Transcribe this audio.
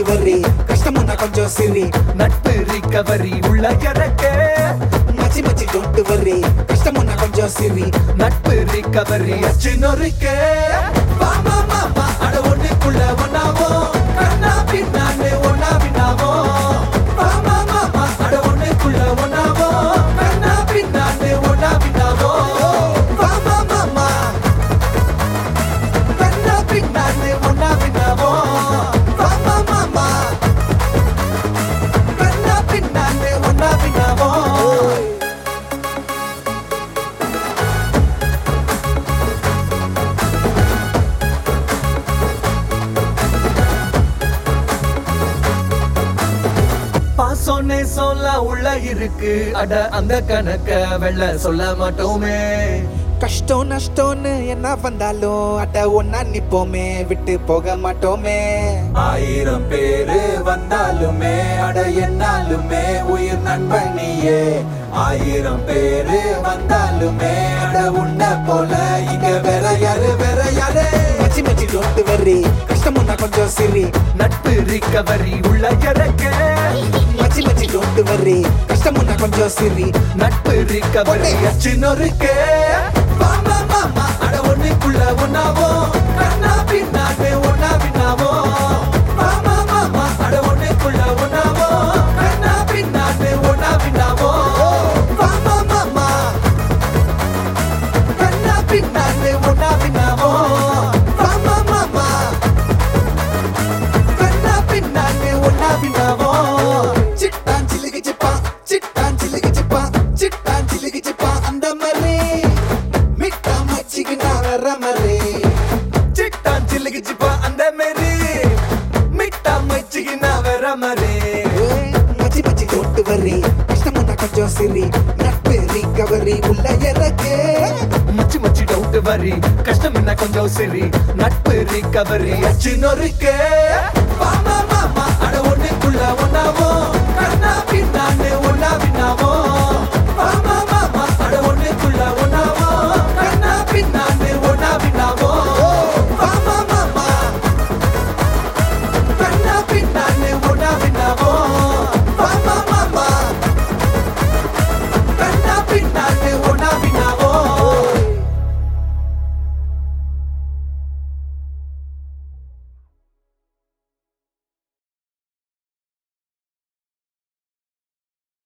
வரி கஷ்டமுன்னா கொஞ்சம் சிரி நட்பு ரிகவரி உள்ள எனக்கு மச்சி மச்சி டோன்ட் வரி கஷ்டமுன்னா கொஞ்சம் சிரி நட்பு ரிகவரி அச்சினொருக்கு வாமா மாமா அட ஒண்ணுக்குள்ள ஒன்னாவோ கண்ணா பின்னான்னு ஒன்னா பின்னாவோ வாமா மாமா அட ஒண்ணுக்குள்ள ஒன்னாவோ கண்ணா பின்னான்னு ஒன்னா பின்னாவோ வாமா மாமா கண்ணா பின்னான்னு ஒன்னா பின்னாவோ வாமா மாமா கண்ணா பின்னான்னு ஒன்னா பின்னாவோ பாசோன்னே சொல்ல உள்ள இருக்கு அட அந்த கணக்க வெள்ள சொல்ல மாட்டோமே கஷ்டம் நஷ்டம்னு என்ன வந்தாலும் அட்ட ஒன்னா நிப்போமே விட்டு போக மாட்டோமே ஆயிரம் பேரு வந்தாலுமே அட என்னாலுமே உயிர் நண்பனியே ஆயிரம் பேரு வந்தாலுமே அட உன்ன போல இங்க வேற யாரு வேற யாரு மச்சி மச்சி டோன்ட் வரி கஷ்டமுன்னா கொஞ்சம் சிரி நட்பு ரிகவரி உள்ள எனக்கு மச்சி மச்சி டோன்ட் வரி கஷ்டமுன்னா கொஞ்சம் சிரி நட்பு ரிகவரி அச்சினொருக்கு வாமா மாமா அட ஒண்ணுக்குள்ள ஒன்னாவோ கண்ணா பின்னான்னு ஒன்னா பின்னாவோ வாமா மாமா அட ஒண்ணுக்குள்ள ஒன்னாவோ கண்ணா பின்னான்னு ஒன்னா பின்னாவோ வாமா மாமா கண்ணா பின்னான்னு ஒன்னா பின்னாவோ வாமா மாமா கண்ணா பின்னான்னு ஒன்னா பின்னாவோ சிட்டான் சிலுக்கு சிப்பா சிட்டான் சிலுக்கு சிப்பா சிட்டான் சிலுக்கு சிப்பா அந்த மாதிரி மிட்டா மச்சிக்கு நான் வர மாதிரி சிட்டான் சில்லுக்கு சிப்பா அந்த மாரி மிட்டா மச்சிக்கு நான் வர மாதிரி மச்சி மச்சி டோன்ட் வரி கஷ்டமுன்னா கொஞ்சம் சிரி நட்பு ரிகவரி உள்ள இறக்கு மச்சி மச்சி டவுட் வரி கஷ்டம் என்ன கொஞ்சம் சரி நட்பு ரிகவரி அச்சினொருக்கு வாமா மாமா அட ஒண்ணுக்குள்ள ஒன்னாவோ கண்ணா பின்னான்னு ஒண்ணா